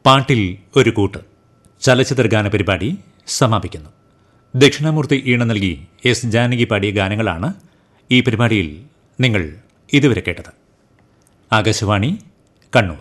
പാട്ടിൽ ഒരു കൂട്ട് ചലച്ചിത്ര ഗാന പരിപാടി സമാപിക്കുന്നു ദക്ഷിണാമൂർത്തി ഈണ നൽകി എസ് ജാനകി പാടിയ ഗാനങ്ങളാണ് ഈ പരിപാടിയിൽ നിങ്ങൾ ഇതുവരെ കേട്ടത് ആകാശവാണി കണ്ണൂർ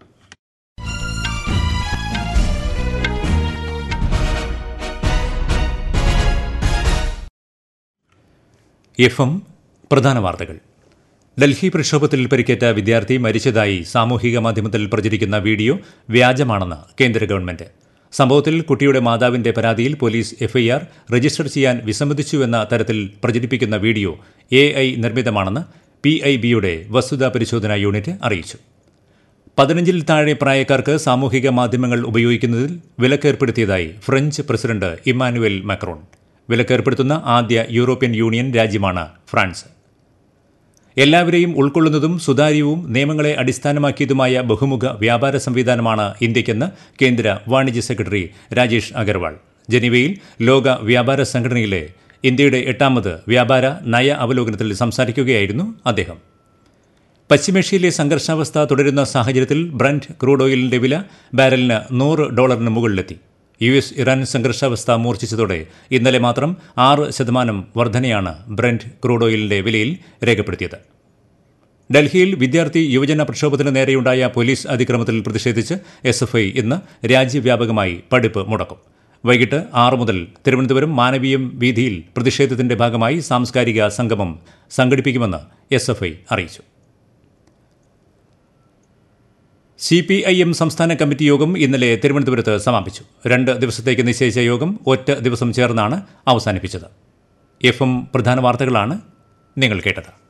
എഫ് എം പ്രധാന വാർത്തകൾ ഡൽഹി പ്രക്ഷോഭത്തിൽ പരിക്കേറ്റ വിദ്യാർത്ഥി മരിച്ചതായി സാമൂഹിക മാധ്യമത്തിൽ പ്രചരിക്കുന്ന വീഡിയോ വ്യാജമാണെന്ന് കേന്ദ്ര ഗവൺമെന്റ് സംഭവത്തിൽ കുട്ടിയുടെ മാതാവിന്റെ പരാതിയിൽ പോലീസ് എഫ്ഐആർ രജിസ്റ്റർ ചെയ്യാൻ വിസമ്മതിച്ചുവെന്ന തരത്തിൽ പ്രചരിപ്പിക്കുന്ന വീഡിയോ എ ഐ നിർമ്മിതമാണെന്ന് പി ഐ ബിയുടെ വസ്തുതാ പരിശോധനാ യൂണിറ്റ് അറിയിച്ചു പതിനഞ്ചിൽ താഴെ പ്രായക്കാർക്ക് സാമൂഹിക മാധ്യമങ്ങൾ ഉപയോഗിക്കുന്നതിൽ വിലക്കേർപ്പെടുത്തിയതായി ഫ്രഞ്ച് പ്രസിഡന്റ് ഇമ്മാനുവൽ മാക്രോൺ വിലക്കേർപ്പെടുത്തുന്ന ആദ്യ യൂറോപ്യൻ യൂണിയൻ രാജ്യമാണ് ഫ്രാൻസ് എല്ലാവരെയും ഉൾക്കൊള്ളുന്നതും സുതാര്യവും നിയമങ്ങളെ അടിസ്ഥാനമാക്കിയതുമായ ബഹുമുഖ വ്യാപാര സംവിധാനമാണ് ഇന്ത്യക്കെന്ന് കേന്ദ്ര വാണിജ്യ സെക്രട്ടറി രാജേഷ് അഗർവാൾ ജനീവയിൽ ലോക വ്യാപാര സംഘടനയിലെ ഇന്ത്യയുടെ എട്ടാമത് വ്യാപാര നയ അവലോകനത്തിൽ സംസാരിക്കുകയായിരുന്നു അദ്ദേഹം പശ്ചിമേഷ്യയിലെ സംഘർഷാവസ്ഥ തുടരുന്ന സാഹചര്യത്തിൽ ബ്രന്റ് ക്രൂഡ് ഓയിലിന്റെ വില ബാരലിന് നൂറ് ഡോളറിന് മുകളിലെത്തി യു എസ് ഇറാൻ സംഘർഷാവസ്ഥ മൂർച്ഛിച്ചതോടെ ഇന്നലെ മാത്രം ആറ് ശതമാനം വർധനയാണ് ബ്രന്റ് ക്രൂഡ് ഓയിലിന്റെ വിലയിൽ രേഖപ്പെടുത്തിയത് ഡൽഹിയിൽ വിദ്യാർത്ഥി യുവജന പ്രക്ഷോഭത്തിന് നേരെയുണ്ടായ പോലീസ് അതിക്രമത്തിൽ പ്രതിഷേധിച്ച് എസ് എഫ് ഐ ഇന്ന് രാജ്യവ്യാപകമായി പഠിപ്പ് മുടക്കും വൈകിട്ട് ആറ് മുതൽ തിരുവനന്തപുരം മാനവീയം വീതിയിൽ പ്രതിഷേധത്തിന്റെ ഭാഗമായി സാംസ്കാരിക സംഗമം സംഘടിപ്പിക്കുമെന്ന് എസ് എഫ് ഐ അറിയിച്ചു സി പി ഐ എം സംസ്ഥാന കമ്മിറ്റി യോഗം ഇന്നലെ തിരുവനന്തപുരത്ത് സമാപിച്ചു രണ്ട് ദിവസത്തേക്ക് നിശ്ചയിച്ച യോഗം ഒറ്റ ദിവസം ചേർന്നാണ് അവസാനിപ്പിച്ചത് എഫ് എം പ്രധാന വാർത്തകളാണ് നിങ്ങൾ കേട്ടത്